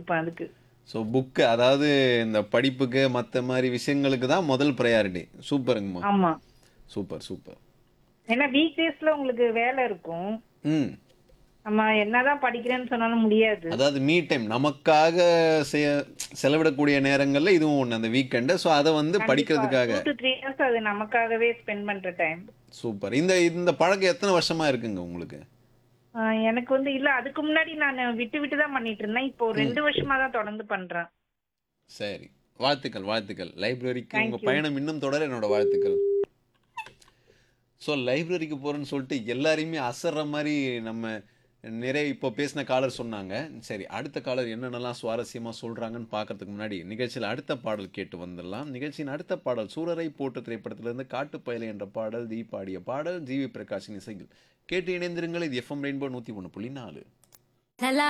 குடுப்பேன் அதுக்கு. So book அதாவது இந்த படிப்புக்கு மத்த மாரி விஷயங்களுக்கு தான் முதல் பிரையாரிட்டி. சூப்பருங்கம்மா. ஆமா. Super, super. ஏன்னா வீக் டேஸ்ல உங்களுக்கு வேலை இருக்கும். ம். நம்ம என்னதான் படிக்கிறேன்னு சொன்னாலும் முடியாது. அதாவது மீ டைம் நமக்காக செய செலவிடக்கூடிய நேரங்கள்ல இதுவும் ஒண்ணு. அந்த வீக்கெண்டு. ஸோ அத வந்து கண்டிப்பா. படிக்கிறதுக்காக. 2 to 3 ஹவர்ஸ் அது நமக்காகவே ஸ்பெண்ட் பண்ற டைம். சூப்பர். இந்த இந்த பழக்கம் எத்தன வருஷமா இருக்குங்க உங்களுக்கு? ஆ, எனக்கு வந்து இல்ல அதுக்கு முன்னாடி நான் விட்டு விட்டு தான் பண்ணிட்டு இருந்தேன். இப்போ ஒரு 2 வருஷமா தான் தொடர்ந்து பண்றேன். சரி. வாழ்த்துக்கள், வாழ்த்துக்கள். லைப்ரரிக்கு Thank உங்க you. பயணம் இன்னும் தொடர என்னோட வாழ்த்துக்கள். ஸோ லைப்ரரிக்கு போறேன்னு சொல்லிட்டு எல்லாரையுமே அசர்ற மாரி நம்ம நிறைய இப்போ பேசின காலர் சொன்னாங்க. சரி அடுத்த காலர் என்னென்னலாம் சுவாரஸ்யமா சொல்றாங்கன்னு பார்க்கறதுக்கு முன்னாடி நிகழ்ச்சியில அடுத்த பாடல் கேட்டு வந்துடலாம். நிகழ்ச்சியின் அடுத்த பாடல் சூரரை போற்று திரைப்படத்திலிருந்து காட்டுப்பயலே என்ற பாடல் தி பாடிய பாடல் ஜி வி பிரகாஷின் இசையில் கேட்டு இணைந்திருங்கள் இது எஃப்எம் ரெயின்போ 101.4